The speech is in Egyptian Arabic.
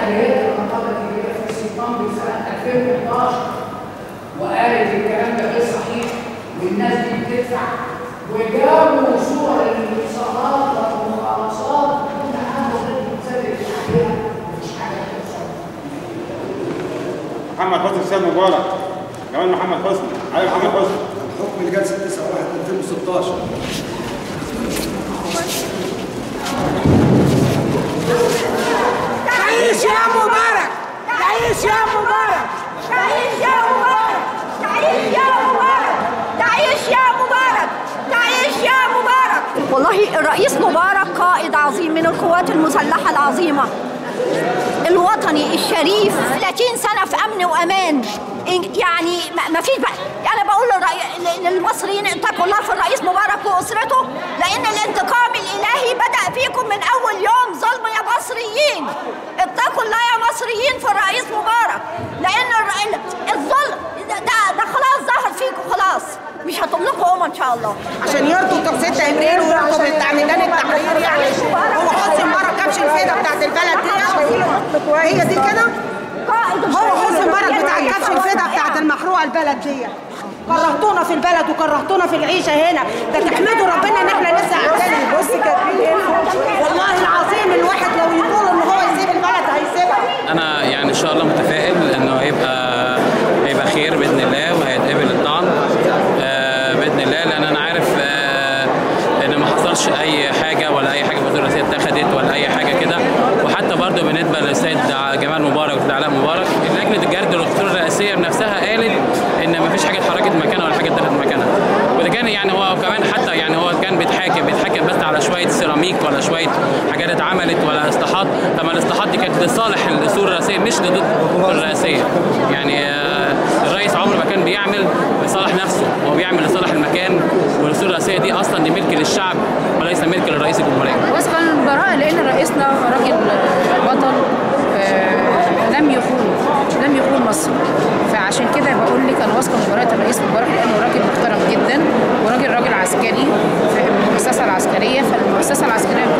هيئه النقابه الكبيره في سلطان سنه 2011 وقالت الكلام ده غير صحيح والناس دي بتدفع وجابوا صور الاتصالات والمخالصات كل حاجه غير متسلل عليها مش حاجه بتحصل محمد حسني السيد مبارك جمال محمد حسني علي محمد حسني حكم الجلسه 9 1 2016 تعيش يا مبارك تعيش يا مبارك تعيش يا مبارك تعيش يا مبارك تعيش يا مبارك تعيش يا مبارك والله الرئيس مبارك قائد عظيم من القوات المسلحة العظيمة الوطني الشريف 30 سنة في أمن وأمان إن- يعني ما- ما فيش بقى أنا بقول للرأي- للمصريين اتقوا الله في الرئيس مبارك وأسرته لأن الانتقام الإلهي بدأ فيكم من أول يوم ظلم يا مصريين اتقوا الله يا مصريين في الرئيس مبارك لأن الر- الظلم ده, ده, ده خلاص ظهر فيكم خلاص مش هتملكوا أمة إن شاء الله عشان يرضوا تقسيط تمرير ويرضوا بتاع ميدان التحرير يعني هو حسني مبارك كبش الفدا بتاعت البلد دي هي دي كده قائد هو الشريف حسني مبارك بتاع الوطني كبش الفدا بتاعت المحروقه البلد دي كرهتونا في البلد وكرهتونا في العيشه هنا ده تحمدوا ربنا ان احنا لسه عندنا بص كاتبين هنا والله العظيم الواحد لو يقول ان هو يسيب البلد هيسيبها انا يعني ان شاء الله متفائل انه هيبقى هيبقى خير باذن الله وهيتقبل الطعن آه، باذن الله لان انا عارف آه، ان ما حصلش اي حاجه ولا اي حاجه بطريقه اتخذت ولا اي حاجه كده وحتى برضه بالنسبه للسيد جمال مبارك والسيد علاء مبارك لجنه الجرد والخطوره الرئاسيه بنفسها قالت ان ما فيش حاجه اتحركت مكانها ولا حاجه اتاخدت مكانها وده كان يعني هو كمان حتى يعني هو كان بيتحاكم بيتحاكم بس على شويه سيراميك ولا شويه حاجات اتعملت ولا اصلاحات طب ما الاصلاحات دي كانت لصالح الاصول الرئاسيه مش ضد الرئاسيه يعني آه، الرئيس عمره ما كان بيعمل لصالح نفسه هو بيعمل لصالح المكان والاصول الرئاسيه دي اصلا دي ملك للشعب وليس ملك لرئيس الجمهوريه واثقه من البراءه لان رئيسنا راجل بطل آه، لم يخون لم يخون مصر فعشان كده بقول لك انا واثقه من براءه الرئيس مبارك لانه راجل محترم جدا وراجل راجل عسكري في المؤسسه العسكريه فالمؤسسه العسكريه